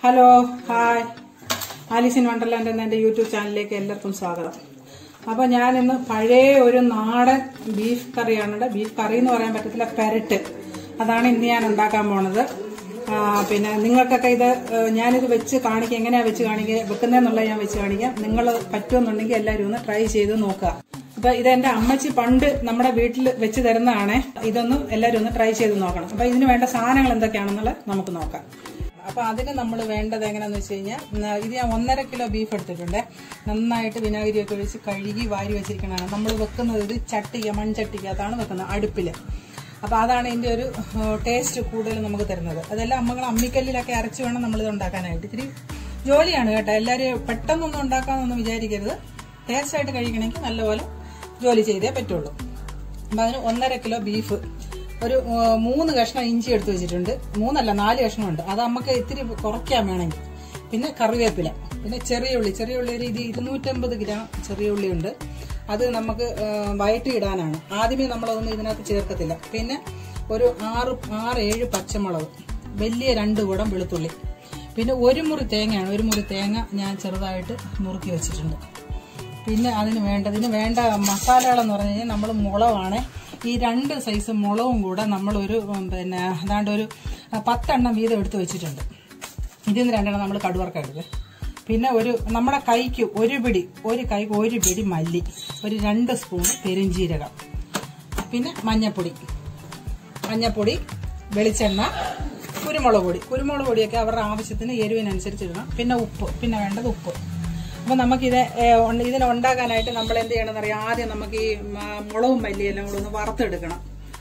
Hello hi Alice in Wonderland എന്ന എൻ്റെ YouTube ചാനലിലേക്ക് എല്ലാവർക്കും സ്വാഗതം അപ്പോൾ ഞാനിന്ന് പഴയ ഒരു നാടൻ ബീഫ് കറിയാണ് ബീഫ് കറി എന്ന് പറയാൻ പറ്റത്തില്ല പെരട്ട് അതാണ് ഇന്ന് ഞാൻ ഉണ്ടാക്കാൻ പോണത് ആ, പിന്നെ നിങ്ങൾക്കൊക്കെ ഇത് ഏ, ഞാനിത് വെച്ച് കാണിക്കാം എങ്ങനെയാ വെച്ച് കാണിക്കുക വെക്കുന്നതെന്നുള്ളത് ഞാൻ വെച്ച് കാണിക്കാം നിങ്ങൾ പറ്റുമെന്നുണ്ടെങ്കിൽ എല്ലാവരും ഒന്ന് ട്രൈ ചെയ്ത് നോക്കുക അപ്പൊ ഇത് എന്റെ അമ്മച്ചി പണ്ട് നമ്മുടെ വീട്ടിൽ വെച്ച് തരുന്നതാണ് ഇതൊന്ന് എല്ലാവരും ഒന്ന് ട്രൈ ചെയ്ത് നോക്കണം അപ്പൊ ഇതിന് വേണ്ട സാധനങ്ങൾ എന്തൊക്കെയാണെന്നുള്ളത് നമുക്ക് നോക്കാം അപ്പൊ അതിന് നമ്മൾ വേണ്ടത് എങ്ങനെയാന്ന് വെച്ച് കഴിഞ്ഞാൽ ഉം, ഇത് ഞാൻ ഒന്നര കിലോ ബീഫ് എടുത്തിട്ടുണ്ട് നന്നായിട്ട് വിനാഗിരിയൊക്കെ ഒഴിച്ച് കഴുകി വാരി വെച്ചിരിക്കണതാണ് നമ്മൾ വെക്കുന്നത് ഇത് ചട്ടിക മൺചട്ടിക്കകത്താണ് വെക്കുന്നത് അടുപ്പില് അപ്പൊ അതാണ് ഇതിന്റെ ഒരു ടേസ്റ്റ് കൂടുതൽ നമുക്ക് തരുന്നത് അതെല്ലാം അമ്മകൾ അമ്മിക്കല്ലിലൊക്കെ അരച്ച് വേണം നമ്മൾ ഇത് ഉണ്ടാക്കാനായിട്ട് ഇത്തിരി ജോലിയാണ് കേട്ടോ എല്ലാവരും പെട്ടെന്നൊന്നും ഉണ്ടാക്കാമെന്നൊന്നും വിചാരിക്കരുത് ടേസ്റ്റ് ആയിട്ട് കഴിക്കണമെങ്കിൽ നല്ലപോലെ ജോലി ചെയ്തേ പറ്റുള്ളൂ അപ്പം അതിന് ഒന്നര കിലോ ബീഫ് ഒരു ആ, മൂന്ന് കഷ്ണം ഇഞ്ചി എടുത്ത് വെച്ചിട്ടുണ്ട് മൂന്നല്ല നാല് കഷ്ണമുണ്ട് അത് നമുക്ക് ഇത്തിരി കുറയ്ക്കാൻ വേണമെങ്കിൽ പിന്നെ കറിവേപ്പില പിന്നെ ചെറിയ ഉള്ളി ചെറിയ ഉള്ളി ഒരു ഇത് ഇരുന്നൂറ്റമ്പത് ഗ്രാം ചെറിയ ഉള്ളി ഉണ്ട് അത് നമുക്ക് ആ, വയറ്റി ഇടാനാണ് ആദ്യമേ നമ്മളതൊന്നും ഇതിനകത്ത് ചേർക്കത്തില്ല പിന്നെ ഒരു ആറ് ആറ് ഏഴ് പച്ചമുളക് വലിയ രണ്ട് കുടം വെളുത്തുള്ളി പിന്നെ ഒരു മുറി തേങ്ങയാണ് ഒരു മുറി തേങ്ങ ഞാൻ ചെറുതായിട്ട് നുറുക്കി വെച്ചിട്ടുണ്ട് പിന്നെ അതിന് വേണ്ടതിന് വേണ്ട മസാലകളെന്ന് പറഞ്ഞു കഴിഞ്ഞാൽ നമ്മൾ മുളകാണ് ഈ രണ്ട് സൈസ് മുളകും കൂടെ നമ്മളൊരു ഉം, പിന്നെ അതാണ്ട് ഒരു ആ, പത്തെണ്ണം വീതം എടുത്ത് വെച്ചിട്ടുണ്ട് ഇതിൽ നിന്ന് രണ്ടെണ്ണം നമ്മൾ കടുവറക്ക എടുക്കുക പിന്നെ ഒരു നമ്മുടെ കൈക്ക് ഒരു പിടി ഒരു കൈക്ക് ഒരു പിടി മല്ലി ഒരു രണ്ട് സ്പൂൺ പെരുംജീരകം പിന്നെ മഞ്ഞപ്പൊടി മഞ്ഞപ്പൊടി വെളിച്ചെണ്ണ കുരുമുളക് പൊടി കുരുമുളക് പൊടിയൊക്കെ അവരുടെ ആവശ്യത്തിന് എരിവിനനുസരിച്ച് ഇടണം പിന്നെ ഉപ്പ് പിന്നെ വേണ്ടത് ഉപ്പ് അപ്പം നമുക്കിത് ഏ, ഉണ്ട- ഇതിനെ ഉണ്ടാക്കാനായിട്ട് നമ്മൾ എന്ത് ചെയ്യണമെന്ന് അറിയാം ആദ്യം നമുക്ക് ഈ മ- മുളകും മല്ലിയെല്ലാം കൂടെ ഒന്ന് വറുത്തെടുക്കണം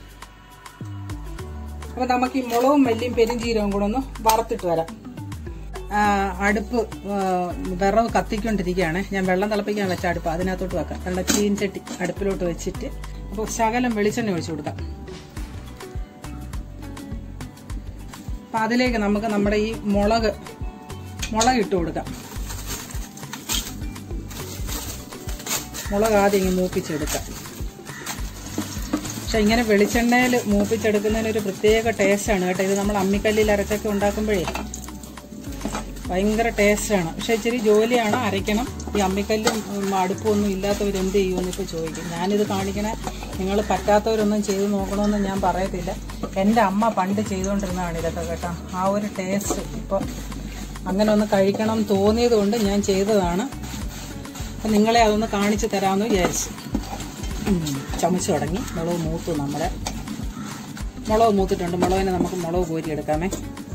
അപ്പം നമുക്ക് ഈ മുളകും മല്ലിയും പെരുംജീരവും കൂടെ ഒന്ന് വറുത്തിട്ട് വരാം ആ, അടുപ്പ് ആ, വിറവ് കത്തിക്കൊണ്ടിരിക്കുകയാണ് ഞാൻ വെള്ളം തിളപ്പിക്കാൻ വെച്ച അടുപ്പ് അതിനകത്തോട്ട് വെക്കാം നല്ല ചീൻചട്ടി അടുപ്പിലോട്ട് വെച്ചിട്ട് അപ്പോൾ ശകലം വെളിച്ചെണ്ണ ഒഴിച്ചു കൊടുക്കാം അപ്പം അതിലേക്ക് നമുക്ക് നമ്മുടെ ഈ മുളക് മുളക് ഇട്ട് കൊടുക്കാം മുളക് ആദ്യം ഇങ്ങനെ മൂപ്പിച്ചെടുക്കാം പക്ഷെ ഇങ്ങനെ വെളിച്ചെണ്ണയിൽ മൂപ്പിച്ചെടുക്കുന്നതിന് ഒരു പ്രത്യേക ടേസ്റ്റാണ് കേട്ടോ ഇത് നമ്മൾ അമ്മിക്കല്ലിൽ അരച്ചൊക്കെ ഉണ്ടാക്കുമ്പോഴേ ഭയങ്കര ടേസ്റ്റാണ് പക്ഷെ ഇച്ചിരി ജോലിയാണ് അരയ്ക്കണം ഈ അമ്മിക്കല്ലും ഉം, അടുപ്പും ഒന്നും ഇല്ലാത്തവർ എന്ത് ചെയ്യുമെന്ന് ഇപ്പോൾ ചോദിക്കും ഞാനിത് കാണിക്കണേ നിങ്ങൾ പറ്റാത്തവരൊന്നും ചെയ്ത് നോക്കണമെന്ന് ഞാൻ പറയത്തില്ല എൻ്റെ അമ്മ പണ്ട് ചെയ്തുകൊണ്ടിരുന്നതാണ് ഇതൊക്കെ കേട്ടോ ആ ഒരു ടേസ്റ്റ് ഇപ്പോൾ അങ്ങനെ ഒന്ന് കഴിക്കണം തോന്നിയത് കൊണ്ട് ഞാൻ ചെയ്തതാണ് അപ്പം നിങ്ങളെ അതൊന്ന് കാണിച്ചു തരാമെന്ന് വിചാരിച്ചു ഉം, ചുമച്ച് തുടങ്ങി മുളക് മൂത്തു നമ്മുടെ മുളക് മൂത്തിട്ടുണ്ട് മുളകിനെ നമുക്ക് മുളക് കോരിയെടുക്കാമേ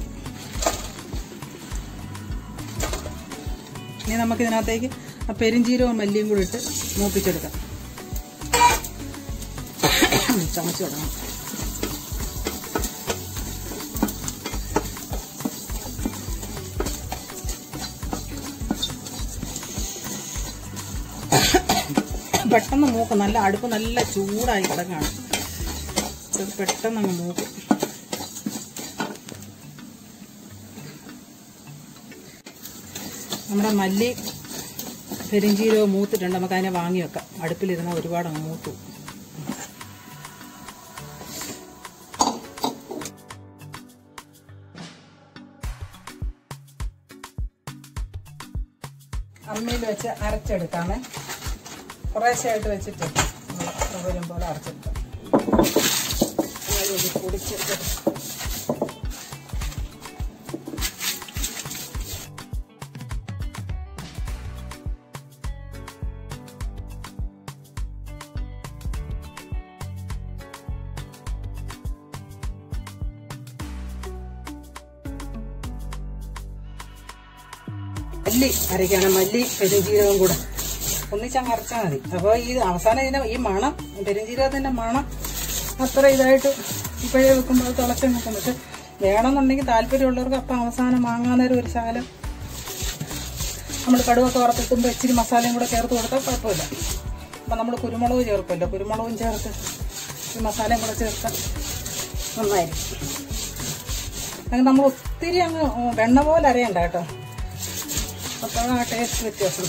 ഇനി നമുക്ക് ഇതിനകത്തേക്ക് ആ പെരിഞ്ചീരവും മല്ലിയും കൂടി ഇട്ട് മൂപ്പിച്ചെടുക്കാം ചമച്ച് തുടങ്ങാം പെട്ടെന്ന് മൂക്ക് നല്ല അടുപ്പ് നല്ല ചൂടായി കിടക്കാണ് ഇത് പെട്ടെന്ന് അങ്ങ് മൂക്കും നമ്മുടെ മല്ലി പെരിഞ്ചീരവും മൂത്തിട്ടുണ്ട് നമുക്ക് അതിനെ വാങ്ങി വെക്കാം അടുപ്പിലിരുന്ന ഒരുപാട് അങ്ങ് മൂത്തു അമ്മയിൽ വെച്ച് അരച്ചെടുക്കാമേ കുറേശ്ശായിട്ട് വെച്ചിട്ട് സൗകര്യം പോലെ അരച്ചെടുക്കാം അങ്ങനെ ഇത് പൊടിച്ചിട്ട് മല്ലി അരയ്ക്കണം മല്ലി പെരുംജീരകവും കൂടെ ഒന്നിച്ചങ്ങ് അരച്ചാൽ മതി അപ്പോൾ ഈ അവസാനം ഇതിന്റെ ഈ മണം പെരുംജീരകത്തിന്റെ മണം അത്ര ഇതായിട്ട് ഇപ്പോഴേ വെക്കുമ്പോൾ തിളച്ച് നിൽക്കും പക്ഷെ വേണമെന്നുണ്ടെങ്കിൽ താല്പര്യമുള്ളവർക്ക് അപ്പം അവസാനം വാങ്ങാനേരം ഒരു ശകലം നമ്മൾ കടുവൊക്കെ വറുത്തിട്ടുമ്പോൾ ഇച്ചിരി മസാലയും കൂടെ ചേർത്ത് കൊടുത്താൽ കുഴപ്പമില്ല അപ്പം നമ്മൾ കുരുമുളക് ചേർക്കുമല്ലോ കുരുമുളകും ചേർത്ത് ഈ മസാലയും കൂടെ ചേർത്താൽ നന്നായിരിക്കും അങ്ങനെ നമ്മൾ ഒത്തിരി അങ്ങ് വെണ്ണ പോലെ അരയണ്ട കേട്ടോ അപ്പോഴാണ് ആ ടേസ്റ്റ് വ്യത്യാസം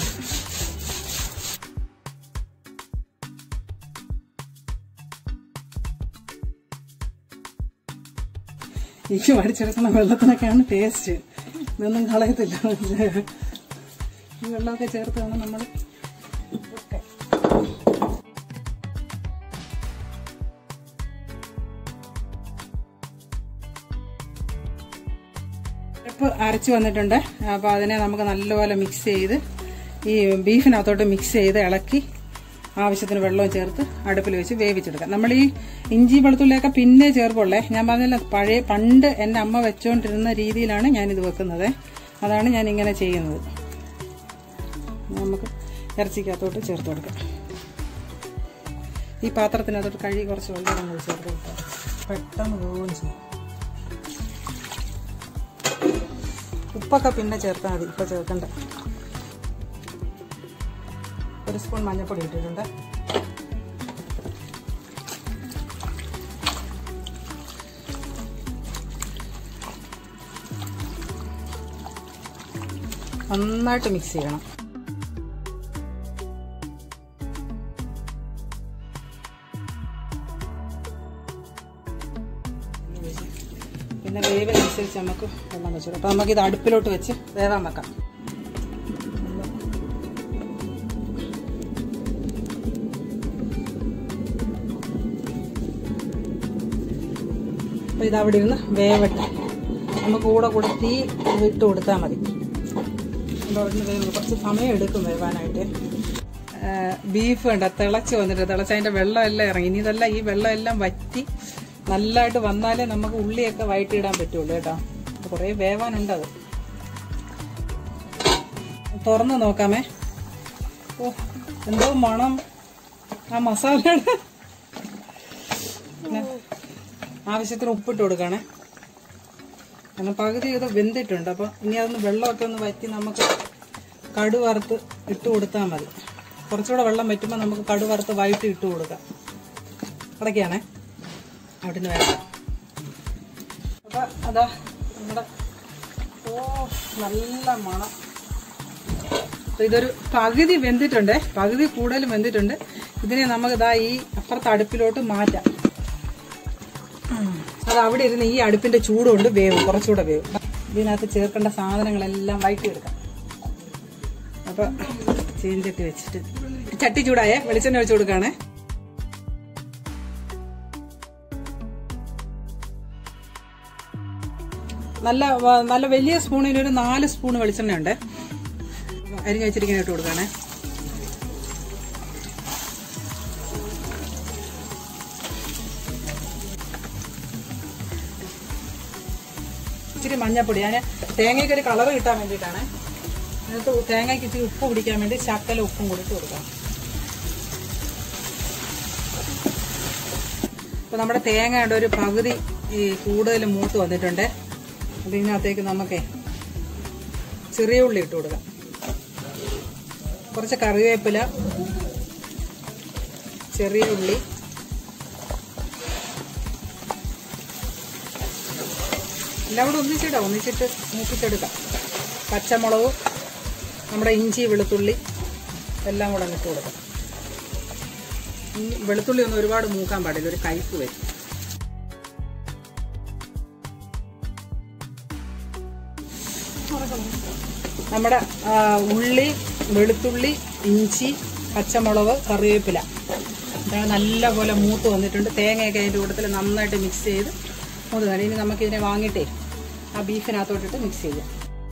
ഈ വടിച്ചെടുക്കുന്ന വെള്ളത്തിനൊക്കെയാണ് ടേസ്റ്റ് ഇതൊന്നും കളയത്തില്ല ഈ വെള്ളമൊക്കെ ചേർത്ത് വേണം നമ്മൾ ഒക്കെ പരിപ്പ് അരച്ച് വന്നിട്ടുണ്ട് അപ്പോൾ അതിനെ നമുക്ക് നല്ലപോലെ മിക്സ് ചെയ്ത് ഈ ബീഫിനകത്തോട്ട് മിക്സ് ചെയ്ത് ഇളക്കി ആവശ്യത്തിന് വെള്ളവും ചേർത്ത് അടുപ്പിൽ വെച്ച് വേവിച്ചെടുക്കാം നമ്മൾ ഈ ഇഞ്ചി വെളുത്തുള്ളിയൊക്കെ പിന്നെ ചേർക്കുള്ളേ ഞാൻ പറഞ്ഞല്ലോ പഴയ പണ്ട് എൻ്റെ അമ്മ വെച്ചുകൊണ്ടിരുന്ന രീതിയിലാണ് ഞാനിത് വെക്കുന്നത് അതാണ് ഞാൻ ഇങ്ങനെ ചെയ്യുന്നത് നമുക്ക് ഇറച്ചിക്കകത്തോട്ട് ചേർത്ത് കൊടുക്കാം ഈ പാത്രത്തിനകത്തോട്ട് കഴുകി കുറച്ച് വെള്ളം കൂടി ചേർത്ത് കൊടുക്കാം പെട്ടെന്ന് വേവുകയും ചെയ്യും ഉപ്പൊക്കെ പിന്നെ ചേർത്താൽ മതി ഇപ്പൊ ചേർക്കണ്ട ഒരു സ്പൂൺ മഞ്ഞൾപ്പൊടി ഇട്ടിട്ടുണ്ട് നന്നായിട്ട് മിക്സ് ചെയ്യണം പിന്നെ വേവിനനുസരിച്ച് നമുക്ക് വെള്ളം വെച്ചു അപ്പോൾ നമുക്ക് ഇത് അടുപ്പിലോട്ട് വെച്ച് വേവാൻ വെക്കാം അപ്പോൾ ഇത് അവിടെ ഇരുന്ന് വേവട്ടെ നമുക്ക് കൂടെ കൂടെ തീ ഇട്ട് കൊടുത്താൽ മതി അപ്പോൾ അവിടെ നിന്ന് വേവ് കുറച്ച് സമയം എടുക്കും വേവാനായിട്ട് ബീഫ് ഉണ്ട് തിളച്ച് വന്നിട്ട് തിളച്ച് അതിൻ്റെ വെള്ളം എല്ലാം ഇറങ്ങി ഇനി ഇതെല്ലാം ഈ വെള്ളം എല്ലാം വറ്റി നല്ലതായിട്ട് വന്നാലേ നമുക്ക് ഉള്ളിയൊക്കെ വയറ്റിയിടാൻ പറ്റുള്ളൂ കേട്ടോ കുറേ വേവാനുണ്ട് അത് തുറന്ന് നോക്കാമേ ഓ എന്തോ മണം ആ മസാലയുടെ പിന്നെ ആവശ്യത്തിന് ഉപ്പിട്ട് കൊടുക്കണേ കാരണം പകുതി ഇത് വെന്തിട്ടുണ്ട് അപ്പോൾ ഇനി അതൊന്ന് വെള്ളമൊക്കെ ഒന്ന് വറ്റി നമുക്ക് കടു വറുത്ത് ഇട്ട് കൊടുത്താൽ മതി കുറച്ചുകൂടെ വെള്ളം വറ്റുമ്പോൾ നമുക്ക് കടു വറുത്ത് വൈകിട്ട് ഇട്ട് കൊടുക്കാം അടയ്ക്കാണേ അവിടെ നിന്ന് വേണ്ട അപ്പൊ അതാ നമ്മുടെ ഓ നല്ല മണം അപ്പൊ ഇതൊരു പകുതി വെന്തിട്ടുണ്ട് പകുതി കൂടുതൽ വെന്തിട്ടുണ്ട് ഇതിനെ നമുക്ക് ഇതാ ഈ അപ്പുറത്തെ അടുപ്പിലോട്ട് മാറ്റാം ഉം. അത് അവിടെ ഇരുന്ന് ഈ അടുപ്പിന്റെ ചൂട് കൊണ്ട് വേവും കുറച്ചുകൂടെ വേവും ഇതിനകത്ത് ചേർക്കേണ്ട സാധനങ്ങളെല്ലാം വഴറ്റിയെടുക്കാം അപ്പൊ ചീഞ്ചട്ടി വെച്ചിട്ട് ചട്ടി ചൂടായേ വെളിച്ചെണ്ണ ഒഴിച്ചു കൊടുക്കാണേ നല്ല വ- നല്ല വലിയ സ്പൂണിൽ ഒരു നാല് സ്പൂൺ വെളിച്ചെണ്ണ ഉണ്ട് അരിഞ്ഞ് വെച്ചിരിക്കുന്ന ഇട്ട് കൊടുക്കണേ ഇച്ചിരി മഞ്ഞപ്പൊടി ഞാൻ തേങ്ങയ്ക്ക് ഒരു കളർ കിട്ടാൻ വേണ്ടിയിട്ടാണ് അതിനകത്ത് തേങ്ങയ്ക്ക് ഇച്ചിരി ഉപ്പ് പിടിക്കാൻ വേണ്ടി ശക്കല ഉപ്പും കൂടി ഇട്ട് കൊടുക്കാം അപ്പൊ നമ്മുടെ തേങ്ങയുടെ ഒരു പകുതി ഈ കൂടുതൽ മൂത്ത് വന്നിട്ടുണ്ട് അപ്പൊ ഇതിനകത്തേക്ക് നമുക്കേ ചെറിയ ഉള്ളി ഇട്ട് കൊടുക്കാം കുറച്ച് കറിവേപ്പില ചെറിയ ഉള്ളി എല്ലാം കൂടെ ഒന്നിച്ചിടാം ഒന്നിച്ചിട്ട് മൂപ്പിച്ചെടുക്കാം പച്ചമുളക് നമ്മുടെ ഇഞ്ചി വെളുത്തുള്ളി എല്ലാം കൂടെ ഇട്ട് കൊടുക്കാം ഈ വെളുത്തുള്ളി ഒന്നും ഒരുപാട് മൂക്കാൻ പാടില്ല ഒരു കയ്പ് വരും നമ്മുടെ ആ, ഉള്ളി വെളുത്തുള്ളി ഇഞ്ചി പച്ചമുളക് കറിവേപ്പില ഇതാണ് നല്ലപോലെ മൂത്ത് വന്നിട്ടുണ്ട് തേങ്ങയൊക്കെ അതിൻ്റെ കൂട്ടത്തിൽ നന്നായിട്ട് മിക്സ് ചെയ്ത് മൂത്ത് തന്നെ ഇനി നമുക്കിതിനെ വാങ്ങിയിട്ടേ ആ ബീഫിനകത്തോട്ടിട്ട് മിക്സ് ചെയ്യാം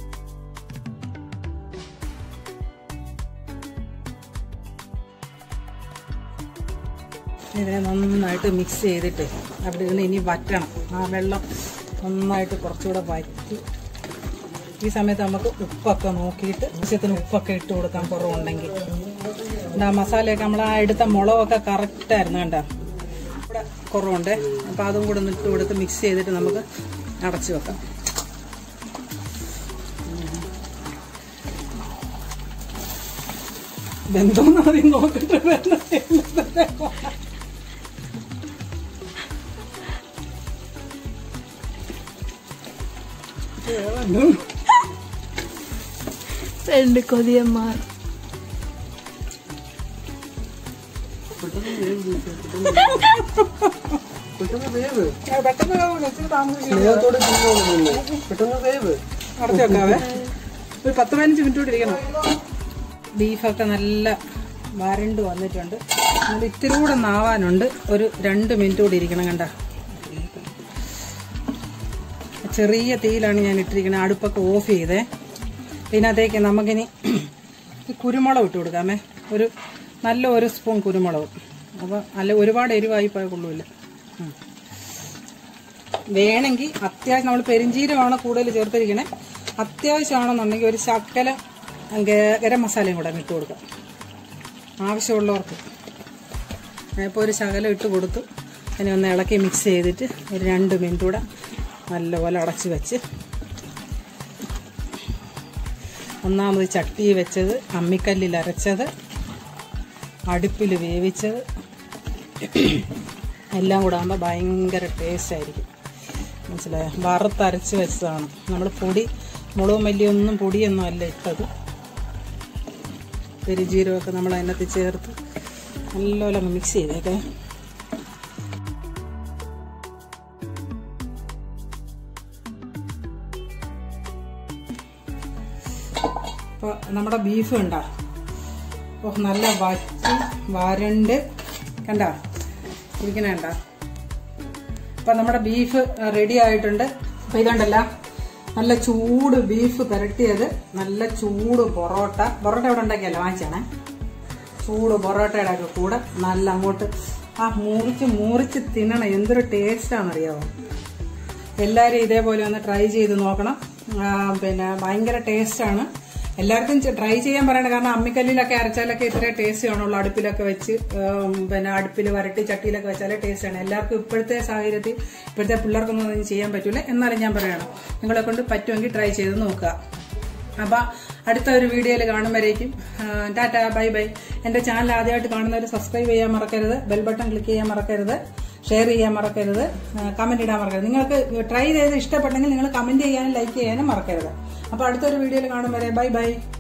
ഇതിനെ നന്നായിട്ട് മിക്സ് ചെയ്തിട്ട് അവിടെ ഇരുന്ന് ഇനി വറ്റണം ആ വെള്ളം നന്നായിട്ട് കുറച്ചുകൂടെ വറ്റി ഈ സമയത്ത് നമുക്ക് ഉപ്പൊക്കെ നോക്കിയിട്ട് ആവശ്യത്തിന് ഉപ്പൊക്കെ ഇട്ട് കൊടുക്കാൻ കുറവുണ്ടെങ്കിൽ എന്താ മസാലയൊക്കെ നമ്മൾ ആ എടുത്ത മുളകൊക്കെ കറക്റ്റായിരുന്നു കണ്ട ഇവിടെ കുറവുണ്ട് അപ്പം അതും കൂടെ ഒന്ന് ഇട്ട് കൊടുത്ത് മിക്സ് ചെയ്തിട്ട് നമുക്ക് അടച്ചു വെക്കാം ബന്ധമെന്ന് ആദ്യം നോക്കിട്ട് വേണം രണ്ട് കൊതിയന്മാർ പെട്ടെന്ന് വേവ് പെട്ടെന്ന് വേവൂല, ഇച്ചിരി താമസിക്കും സ്നേഹത്തോടെ തിന്നോളൂ പെട്ടെന്ന് വേവ് അടച്ചു വെക്കാവേ ഒരു പത്ത് പതിനഞ്ച് മിനിറ്റ് കൂടി ഇരിക്കണം ബീഫൊക്കെ നല്ല വരണ്ട് വന്നിട്ടുണ്ട് അത് ഇത്തിരി കൂടെ നാവാനുണ്ട് ഒരു രണ്ട് മിനിറ്റ് കൂടി ഇരിക്കണം കണ്ട ചെറിയ തീയിലാണ് ഞാൻ ഇട്ടിരിക്കുന്നത് അടുപ്പൊക്കെ ഓഫ് ചെയ്തേ ഇതിനകത്തേക്ക് നമുക്കിനി ഈ കുരുമുളക് ഇട്ട് കൊടുക്കാമേ ഒരു നല്ല ഒരു സ്പൂൺ കുരുമുളക് അപ്പോൾ അല്ല ഒരുപാട് എരിവായി പോയ കൊള്ളൂല ഉം. വേണമെങ്കിൽ അത്യാവശ്യം നമ്മൾ പെരിഞ്ചീരമാണ് കൂടുതൽ ചേർത്തിരിക്കണേ അത്യാവശ്യമാണെന്നുണ്ടെങ്കിൽ ഒരു ശക്കല ഗ- ഗരം മസാലയും കൂടെ അങ്ങ് ഇട്ട് കൊടുക്കാം ആവശ്യമുള്ളവർക്ക് ഇപ്പോൾ ഒരു ശകലം ഇട്ട് കൊടുത്തു അതിനെ ഒന്ന് ഇളക്കി മിക്സ് ചെയ്തിട്ട് ഒരു രണ്ട് മിനിറ്റ് കൂടെ നല്ലപോലെ അടച്ച് വെച്ച് ഒന്നാമത് ചട്ടി വെച്ചത് അമ്മിക്കല്ലിൽ അരച്ചത് അടുപ്പിൽ വേവിച്ചത് എല്ലാം കൂടെ ആകുമ്പോൾ ഭയങ്കര ടേസ്റ്റ് ആയിരിക്കും മനസ്സിലായോ വറുത്തരച്ച് വെച്ചതാണ് നമ്മൾ പൊടി മുളകും മല്ലിയൊന്നും പൊടിയൊന്നും അല്ല ഇട്ടത് പെരുജീരകമൊക്കെ നമ്മൾ അതിനകത്ത് ചേർത്ത് നല്ലപോലെ അങ്ങ് മിക്സ് ചെയ്തേക്കേ ഇപ്പോൾ നമ്മുടെ ബീഫ് കണ്ട ഓ നല്ല വറ്റി വരണ്ട് കണ്ട ഇരിക്കണ കണ്ട അപ്പം നമ്മുടെ ബീഫ് റെഡി ആയിട്ടുണ്ട് അപ്പം ഇതുണ്ടല്ല നല്ല ചൂട് ബീഫ് പുരട്ടിയത് നല്ല ചൂട് പൊറോട്ട പൊറോട്ട ഇവിടെ ഉണ്ടാക്കിയല്ലോ വാങ്ങിച്ചാണേ ചൂട് പൊറോട്ടയുടെ ഒക്കെ കൂടെ നല്ല അങ്ങോട്ട് ആ മുറിച്ച് മുറിച്ച് തിന്നണം എന്തൊരു ടേസ്റ്റാണെന്നറിയാമോ എല്ലാവരും ഇതേപോലെ ഒന്ന് ട്രൈ ചെയ്ത് നോക്കണം ആ, പിന്നെ ഭയങ്കര ടേസ്റ്റാണ് എല്ലാവർക്കും ട്രൈ ചെയ്യാൻ പറയണം കാരണം അമ്മിക്കല്ലിലൊക്കെ അരച്ചാലൊക്കെ ഇത്ര ടേസ്റ്റ് കാണുള്ളൂ അടുപ്പിലൊക്കെ വെച്ച് ഉം, പിന്നെ അടുപ്പിൽ വരട്ടി ചട്ടിയിലൊക്കെ വെച്ചാലേ ടേസ്റ്റാണ് എല്ലാവർക്കും ഇപ്പോഴത്തെ സാഹചര്യത്തിൽ ഇപ്പോഴത്തെ പിള്ളേർക്കൊന്നും അതൊന്നും ചെയ്യാൻ പറ്റില്ല എന്നാലും ഞാൻ പറയണം നിങ്ങളെ കൊണ്ട് പറ്റുമെങ്കിൽ ട്രൈ ചെയ്ത് നോക്കുക അപ്പൊ അടുത്ത ഒരു വീഡിയോയിൽ കാണുമ്പോഴേക്കും ടാറ്റ ബൈ ബൈ എന്റെ ചാനൽ ആദ്യമായിട്ട് കാണുന്നവർ സബ്സ്ക്രൈബ് ചെയ്യാൻ മറക്കരുത് ബെൽ ബട്ടൺ ക്ലിക്ക് ചെയ്യാൻ മറക്കരുത് ഷെയർ ചെയ്യാൻ മറക്കരുത് കമന്റ് ഇടാൻ മറക്കരുത് നിങ്ങൾക്ക് ട്രൈ ചെയ്ത് ഇഷ്ടപ്പെട്ടെങ്കിൽ നിങ്ങൾ കമന്റ് ചെയ്യാനും ലൈക്ക് ചെയ്യാനും മറക്കരുത് അപ്പൊ അടുത്തൊരു വീഡിയോയിൽ കാണും വരെ ബൈ ബൈ